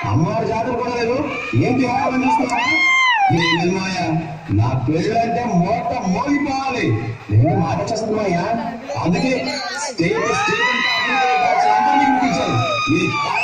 అమ్మవారి జాతర కూడా లేదు ఏంటి వ్యవహారం చూస్తున్నావా ఏంటి మాయ నా పెళ్ళి అంటే మోట మోగిపోవాలి నేను మాట వచ్చేస్తుంది మాయ అందుకే స్టేట్ స్టేట్ అంతా అభివృద్ధి కావాల్సిన అందరినీ పిలిపించాను. ఈ